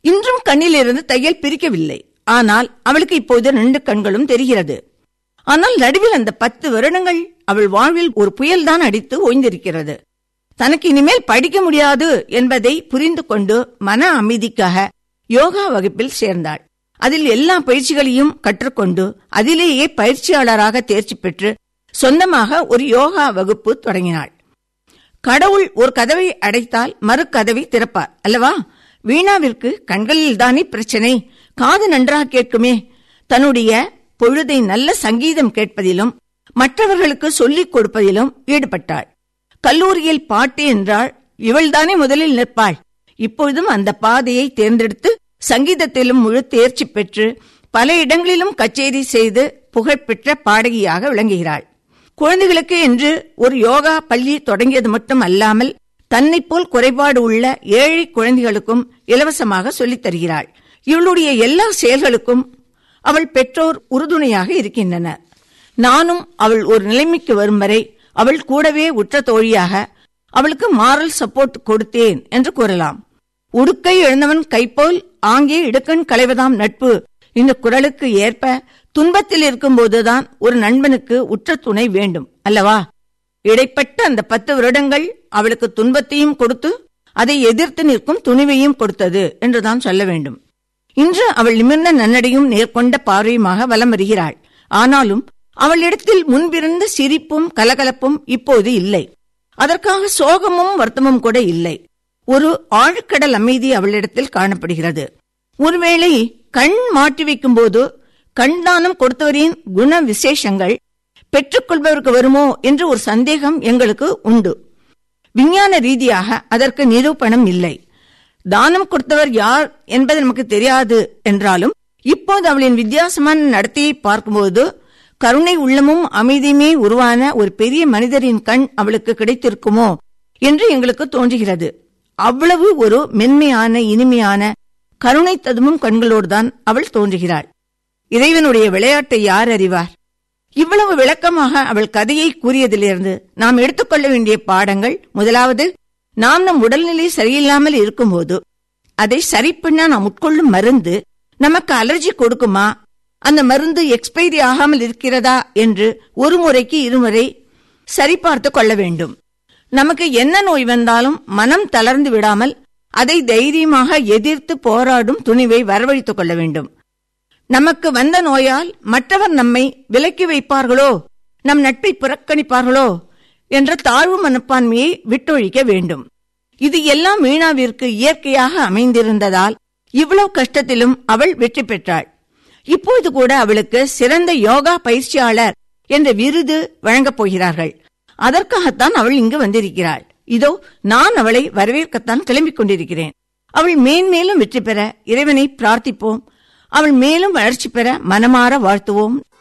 இன்றும் கண்ணிலிருந்து தையல் பிரிக்கவில்லை ஆனால் அவளுக்கு இப்போது ரெண்டு கண்களும் தெரிகிறது ஆனால் நடுவில் அந்த பத்து வருடங்கள் அவள் வாழ்வில் ஒரு புயல்தான் அடித்து ஓய்ந்திருக்கிறது தனக்கு இனிமேல் படிக்க முடியாது என்பதை புரிந்து கொண்டு மன அமைதிக்காக யோகா வகுப்பில் சேர்ந்தாள் அதில் எல்லா பயிற்சிகளையும் கற்றுக்கொண்டு அதிலேயே பயிற்சியாளராக தேர்ச்சி பெற்று சொந்தமாக ஒரு யோகா வகுப்பு தொடங்கினாள் கடவுள் ஒரு கதவை அடைத்தால் மறு கதவை திறப்பார் அல்லவா வீணாவிற்கு கண்களில் தானே பிரச்சனை காது நன்றாக கேட்குமே தன்னுடைய பொழுதை நல்ல சங்கீதம் கேட்பதிலும் மற்றவர்களுக்கு சொல்லிக் கொடுப்பதிலும் ஈடுபட்டாள் கல்லூரியில் பாட்டு என்றால் இவள்தானே முதலில் நிற்பாள் இப்பொழுதும் அந்த பாதையை தேர்ந்தெடுத்து சங்கீதத்திலும் முழு தேர்ச்சி பெற்று பல இடங்களிலும் கச்சேரி செய்து புகழ்பெற்ற பாடகியாக விளங்குகிறாள் குழந்தைகளுக்கு என்று ஒரு யோகா பள்ளி தொடங்கியது மட்டும் அல்லாமல் தன்னை போல் குறைபாடு உள்ள ஏழை குழந்தைகளுக்கும் இலவசமாக சொல்லித் தருகிறாள் இவளுடைய எல்லா செயல்களுக்கும் அவள் பெற்றோர் உறுதுணையாக இருக்கின்றனர் நானும் அவள் ஒரு நிலைமைக்கு வரும் வரை அவள் கூடவே உற்ற தோழியாக அவளுக்கு மாரல் சப்போர்ட் கொடுத்தேன் என்று கூறலாம் உடுக்கை எழுந்தவன் கைப்போல் ஆங்கே இடுக்கண் களைவதாம் நட்பு இந்த குரலுக்கு ஏற்ப துன்பத்தில் இருக்கும்போதுதான் ஒரு நண்பனுக்கு உற்ற துணை வேண்டும் அல்லவா இடைப்பட்ட அந்த பத்து வருடங்கள் அவளுக்கு துன்பத்தையும் கொடுத்து அதை எதிர்த்து நிற்கும் துணிவையும் கொடுத்தது என்றுதான் சொல்ல வேண்டும் இன்று அவள் நிமிர்ந்த நன்னடையும் நேர்கொண்ட பார்வையுமாக வலம் வருகிறாள் ஆனாலும் அவளிடத்தில் முன்பிருந்த சிரிப்பும் கலகலப்பும் இப்போது இல்லை அதற்காக சோகமும் வருத்தமும் கூட இல்லை ஒரு ஆழ்கடல் அமைதி அவளிடத்தில் காணப்படுகிறது ஒருவேளை கண் மாற்றி வைக்கும் போது கண்தானம் கொடுத்தவரின் குண விசேஷங்கள் பெற்றுக்கொள்பவருக்கு வருமோ என்று ஒரு சந்தேகம் எங்களுக்கு உண்டு விஞ்ஞான ரீதியாக அதற்கு நிரூபணம் இல்லை தானம் கொடுத்தவர் யார் என்பது நமக்கு தெரியாது என்றாலும் இப்போது அவளின் வித்தியாசமான நடத்தையை பார்க்கும்போது கருணை உள்ளமும் அமைதியுமே உருவான ஒரு பெரிய மனிதரின் கண் அவளுக்கு கிடைத்திருக்குமோ என்று எங்களுக்கு தோன்றுகிறது அவ்வளவு ஒரு மென்மையான இனிமையான கருணை ததுமும் கண்களோடுதான் அவள் தோன்றுகிறாள் இறைவனுடைய விளையாட்டை யார் அறிவார் இவ்வளவு விளக்கமாக அவள் கதையை கூறியதிலிருந்து நாம் எடுத்துக்கொள்ள வேண்டிய பாடங்கள் முதலாவது நாம் நம் உடல்நிலை சரியில்லாமல் இருக்கும்போது அதை சரி பண்ண நாம் உட்கொள்ளும் மருந்து நமக்கு அலர்ஜி கொடுக்குமா அந்த மருந்து எக்ஸ்பைரி ஆகாமல் இருக்கிறதா என்று ஒரு முறைக்கு இருமுறை சரிபார்த்து கொள்ள வேண்டும் நமக்கு என்ன நோய் வந்தாலும் மனம் தளர்ந்து விடாமல் அதை தைரியமாக எதிர்த்து போராடும் துணிவை வரவழைத்துக் கொள்ள வேண்டும் நமக்கு வந்த நோயால் மற்றவர் நம்மை விலக்கி வைப்பார்களோ நம் நட்பை புறக்கணிப்பார்களோ என்ற தாழ்வு மனப்பான்மையை விட்டொழிக்க வேண்டும் இது எல்லாம் மீனாவிற்கு இயற்கையாக அமைந்திருந்ததால் இவ்வளவு கஷ்டத்திலும் அவள் வெற்றி பெற்றாள் இப்போது கூட அவளுக்கு சிறந்த யோகா பயிற்சியாளர் என்ற விருது வழங்கப் போகிறார்கள் அதற்காகத்தான் அவள் இங்கு வந்திருக்கிறாள் இதோ நான் அவளை வரவேற்கத்தான் கிளம்பிக் கொண்டிருக்கிறேன் அவள் மேன்மேலும் வெற்றி பெற இறைவனை பிரார்த்திப்போம் அவள் மேலும் வளர்ச்சி பெற மனமாற வாழ்த்துவோம்